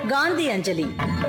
காந்தி அஞ்சலி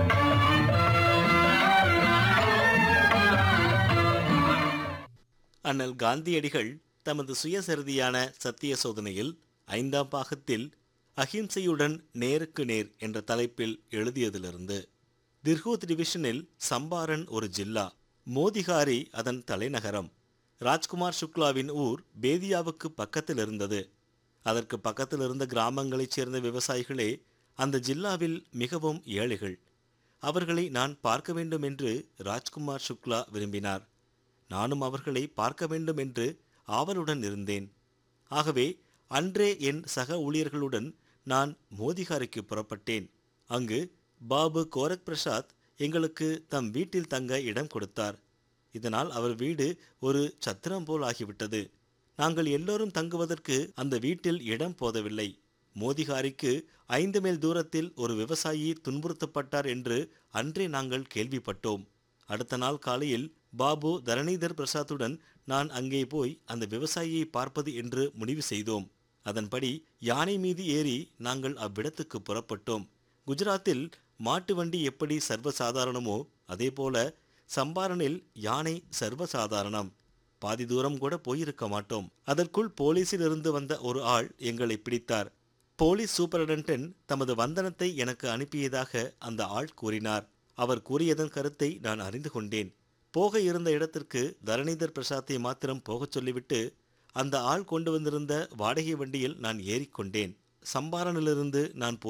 அண்ணல் காந்தியடிகள் தமது சுயசரிதியான சத்திய சோதனையில் ஐந்தாம் பாகத்தில் அஹிம்சையுடன் நேருக்கு நேர் என்ற தலைப்பில் எழுதியதிலிருந்து திர்ஹூத் டிவிஷனில் சம்பாரன் ஒரு ஜில்லா மோதிகாரி அதன் தலைநகரம் ராஜ்குமார் சுக்லாவின் ஊர் பேதியாவுக்கு பக்கத்தில் இருந்தது அதற்கு பக்கத்தில் இருந்த கிராமங்களைச் சேர்ந்த விவசாயிகளே அந்த ஜில்லாவில் மிகவும் ஏழைகள் அவர்களை நான் பார்க்க வேண்டும் என்று ராஜ்குமார் சுக்லா விரும்பினார் நானும் அவர்களை பார்க்க வேண்டும் என்று ஆவலுடன் இருந்தேன் ஆகவே அன்றே என் சக ஊழியர்களுடன் நான் மோதிகாரிக்கு புறப்பட்டேன் அங்கு பாபு கோரக் பிரசாத் எங்களுக்கு தம் வீட்டில் தங்க இடம் கொடுத்தார் இதனால் அவர் வீடு ஒரு சத்திரம் போல் ஆகிவிட்டது நாங்கள் எல்லோரும் தங்குவதற்கு அந்த வீட்டில் இடம் போதவில்லை மோதிகாரிக்கு ஐந்து மைல் தூரத்தில் ஒரு விவசாயி துன்புறுத்தப்பட்டார் என்று அன்றே நாங்கள் கேள்விப்பட்டோம் அடுத்த நாள் காலையில் பாபு தரணிதர் பிரசாத்துடன் நான் அங்கே போய் அந்த விவசாயியை பார்ப்பது என்று முடிவு செய்தோம் அதன்படி யானை மீது ஏறி நாங்கள் அவ்விடத்துக்கு புறப்பட்டோம் குஜராத்தில் மாட்டு வண்டி எப்படி சர்வசாதாரணமோ அதேபோல சம்பாரனில் யானை சர்வசாதாரணம் பாதி தூரம் கூட போயிருக்க மாட்டோம் அதற்குள் போலீசில் இருந்து வந்த ஒரு ஆள் எங்களை பிடித்தார் போலீஸ் சூப்பரடென்டென்ட் தமது வந்தனத்தை எனக்கு அனுப்பியதாக அந்த ஆள் கூறினார் அவர் கூறியதன் கருத்தை நான் அறிந்து கொண்டேன் போக இருந்த இடத்திற்கு தரணிதர் பிரசாத்தை மாத்திரம் போகச் சொல்லிவிட்டு அந்த ஆள் கொண்டு வந்திருந்த வாடகை வண்டியில் நான் ஏறிக்கொண்டேன் சம்பாரனிலிருந்து நான் போய்